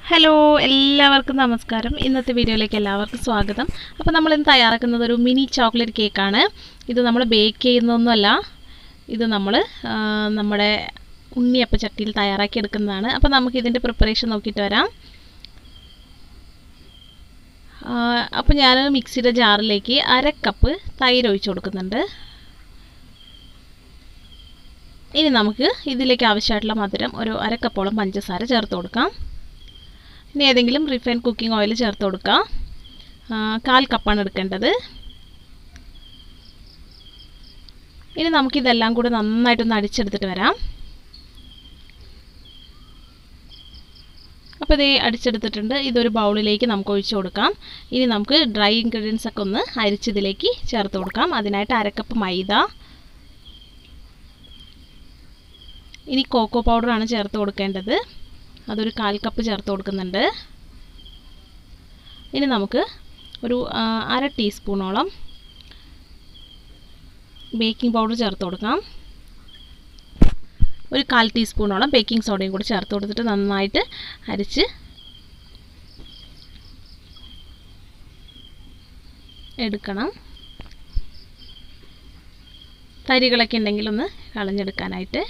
hello എല്ലാവർക്കും നമസ്കാരം ഇന്നത്തെ വീഡിയോയിലേക്ക് എല്ലാവർക്കും സ്വാഗതം അപ്പോൾ നമ്മൾ ഇന്ന് തയ്യാറാക്കുന്നത് ഒരു മിനി ചോക്ലേറ്റ് കേക്കാണ് ഇത് നമ്മൾ ബേക്ക് ചെയ്യുന്നൊന്നുമല്ല ഇത് നമ്മൾ നമ്മുടെ ഉണ്ണിയപ്പ ചട്ടിയിൽ തയ്യാറാക്കി എടുക്കുന്നതാണ് അപ്പോൾ നമുക്ക് ഇതിൻ്റെ പ്രിപ്പറേഷൻ നോക്കിയിട്ട് വരാം അപ്പോൾ ഞാൻ മിക്സിയുടെ ജാറിലേക്ക് അര കപ്പ് തൈര് ഒഴിച്ചു കൊടുക്കുന്നുണ്ട് ഇനി നമുക്ക് ഇതിലേക്ക് ആവശ്യമായിട്ടുള്ള മധുരം ഒരു അര കപ്പോളം പഞ്ചസാര ചേർത്ത് കൊടുക്കാം ഇനി ഏതെങ്കിലും റിഫൈൻ കുക്കിംഗ് ഓയിൽ ചേർത്ത് കൊടുക്കാം കാൽ കപ്പാണ് എടുക്കേണ്ടത് ഇനി നമുക്കിതെല്ലാം കൂടി നന്നായിട്ടൊന്ന് അടിച്ചെടുത്തിട്ട് വരാം അപ്പോൾ ഇത് അടിച്ചെടുത്തിട്ടുണ്ട് ഇതൊരു ബൗളിലേക്ക് നമുക്ക് ഒഴിച്ചു കൊടുക്കാം ഇനി നമുക്ക് ഡ്രൈ ഇൻഗ്രീഡിയൻസ് ഒക്കെ ഒന്ന് അരിച്ചതിലേക്ക് ചേർത്ത് കൊടുക്കാം അതിനായിട്ട് അരക്കപ്പ് മൈദ ഇനി കോക്കോ പൗഡറാണ് ചേർത്ത് കൊടുക്കേണ്ടത് അതൊരു കാൽ കപ്പ് ചേർത്ത് കൊടുക്കുന്നുണ്ട് ഇനി നമുക്ക് ഒരു അര ടീസ്പൂണോളം ബേക്കിംഗ് പൗഡർ ചേർത്ത് കൊടുക്കാം ഒരു കാൽ ടീസ്പൂണോളം ബേക്കിംഗ് സോഡയും കൂടി ചേർത്ത് കൊടുത്തിട്ട് നന്നായിട്ട് അരിച്ച് എടുക്കണം തരികളൊക്കെ ഉണ്ടെങ്കിൽ ഒന്ന് കളഞ്ഞെടുക്കാനായിട്ട്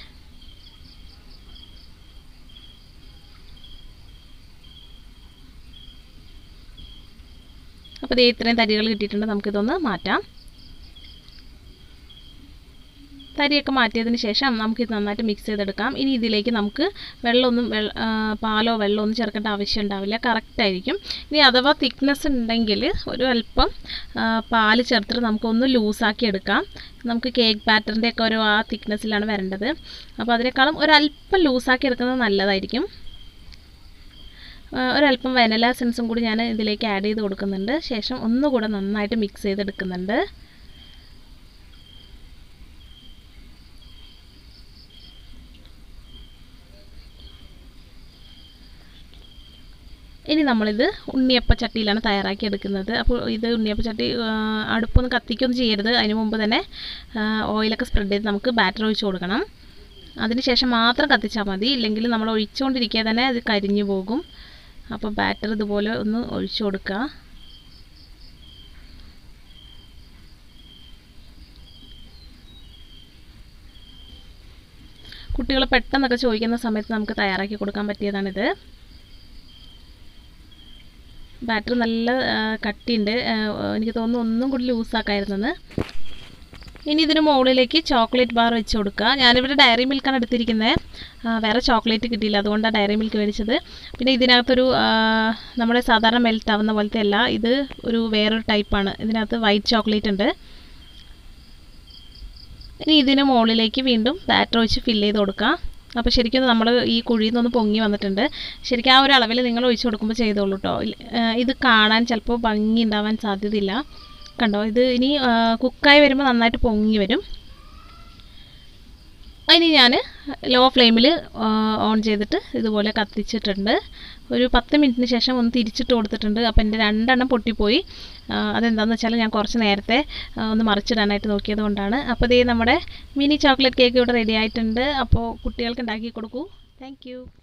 അപ്പോൾ ഇത് ഇത്രയും തരികൾ കിട്ടിയിട്ടുണ്ട് നമുക്കിതൊന്ന് മാറ്റാം തരിയൊക്കെ മാറ്റിയതിന് ശേഷം നമുക്കിത് നന്നായിട്ട് മിക്സ് ചെയ്തെടുക്കാം ഇനി ഇതിലേക്ക് നമുക്ക് വെള്ളമൊന്നും പാലോ വെള്ളമോ ഒന്നും ചേർക്കേണ്ട ആവശ്യം ഉണ്ടാവില്ല കറക്റ്റായിരിക്കും ഇനി അഥവാ തിക്നെസ് ഉണ്ടെങ്കിൽ ഒരു അല്പം പാല് ചേർത്തിട്ട് നമുക്കൊന്ന് ലൂസാക്കി എടുക്കാം നമുക്ക് കേക്ക് ബാറ്ററിൻ്റെ ഒക്കെ ഒരു ആ തിക്നെസ്സിലാണ് വരേണ്ടത് അപ്പോൾ അതിനേക്കാളും ഒരല്പം ലൂസാക്കി എടുക്കുന്നത് നല്ലതായിരിക്കും ഒരല്പം വെനല സെൻസും കൂടി ഞാൻ ഇതിലേക്ക് ആഡ് ചെയ്ത് കൊടുക്കുന്നുണ്ട് ശേഷം ഒന്നുകൂടെ നന്നായിട്ട് മിക്സ് ചെയ്തെടുക്കുന്നുണ്ട് ഇനി നമ്മളിത് ഉണ്ണിയപ്പ ചട്ടിയിലാണ് തയ്യാറാക്കി എടുക്കുന്നത് അപ്പോൾ ഇത് ഉണ്ണിയപ്പ ചട്ടി അടുപ്പൊന്നും കത്തിക്കൊന്നും ചെയ്യരുത് അതിന് മുമ്പ് തന്നെ ഓയിലൊക്കെ സ്പ്രെഡ് ചെയ്ത് നമുക്ക് ബാറ്റർ ഒഴിച്ച് കൊടുക്കണം അതിനുശേഷം മാത്രം കത്തിച്ചാൽ മതി ഇല്ലെങ്കിൽ നമ്മൾ ഒഴിച്ചുകൊണ്ടിരിക്കുക തന്നെ അത് കരിഞ്ഞു പോകും അപ്പോൾ ബാറ്റർ ഇതുപോലെ ഒന്ന് ഒഴിച്ചു കൊടുക്കുക കുട്ടികൾ പെട്ടെന്നൊക്കെ ചോദിക്കുന്ന സമയത്ത് നമുക്ക് തയ്യാറാക്കി കൊടുക്കാൻ പറ്റിയതാണിത് ബാറ്റർ നല്ല കട്ടിയുണ്ട് എനിക്ക് തോന്നുന്നു ഒന്നും കൂടി ലൂസാക്കായിരുന്നെന്ന് ഇനി ഇതിന് മുകളിലേക്ക് ചോക്ലേറ്റ് ബാർ വെച്ച് കൊടുക്കുക ഞാനിവിടെ ഡയറി മിൽക്കാണ് എടുത്തിരിക്കുന്നത് വേറെ ചോക്ലേറ്റ് കിട്ടിയില്ല അതുകൊണ്ടാണ് ഡയറി മിൽക്ക് മേടിച്ചത് പിന്നെ ഇതിനകത്തൊരു നമ്മുടെ സാധാരണ മെൽറ്റ് ആവുന്ന പോലത്തെ അല്ല ഇത് ഒരു വേറൊരു ടൈപ്പാണ് ഇതിനകത്ത് വൈറ്റ് ചോക്ലേറ്റ് ഉണ്ട് ഇനി ഇതിന് മുകളിലേക്ക് വീണ്ടും ബാറ്റർ ഒഴിച്ച് ഫില്ല് ചെയ്ത് കൊടുക്കുക അപ്പോൾ ശരിക്കും നമ്മൾ ഈ കുഴിയിൽ നിന്നൊന്ന് പൊങ്ങി വന്നിട്ടുണ്ട് ശരിക്കും ആ ഒരു അളവിൽ നിങ്ങൾ ഒഴിച്ച് കൊടുക്കുമ്പോൾ ചെയ്തോളൂ കേട്ടോ ഇത് കാണാൻ ചിലപ്പോൾ ഭംഗി ഉണ്ടാവാൻ സാധ്യതയില്ല കണ്ടോ ഇത് ഇനി കുക്കായി വരുമ്പോൾ നന്നായിട്ട് പൊങ്ങി വരും ഇനി ഞാൻ ലോ ഫ്ലെയിമിൽ ഓൺ ചെയ്തിട്ട് ഇതുപോലെ കത്തിച്ചിട്ടുണ്ട് ഒരു പത്ത് മിനിറ്റിന് ശേഷം ഒന്ന് തിരിച്ചിട്ട് കൊടുത്തിട്ടുണ്ട് അപ്പോൾ എൻ്റെ രണ്ടെണ്ണം പൊട്ടിപ്പോയി അതെന്താണെന്ന് വെച്ചാൽ ഞാൻ കുറച്ച് നേരത്തെ ഒന്ന് മറിച്ചിടാനായിട്ട് നോക്കിയത് കൊണ്ടാണ് അപ്പോൾ ഇതേ നമ്മുടെ മിനി ചോക്ലേറ്റ് കേക്ക് ഇവിടെ റെഡി ആയിട്ടുണ്ട് അപ്പോൾ കുട്ടികൾക്ക് ഉണ്ടാക്കി കൊടുക്കൂ താങ്ക്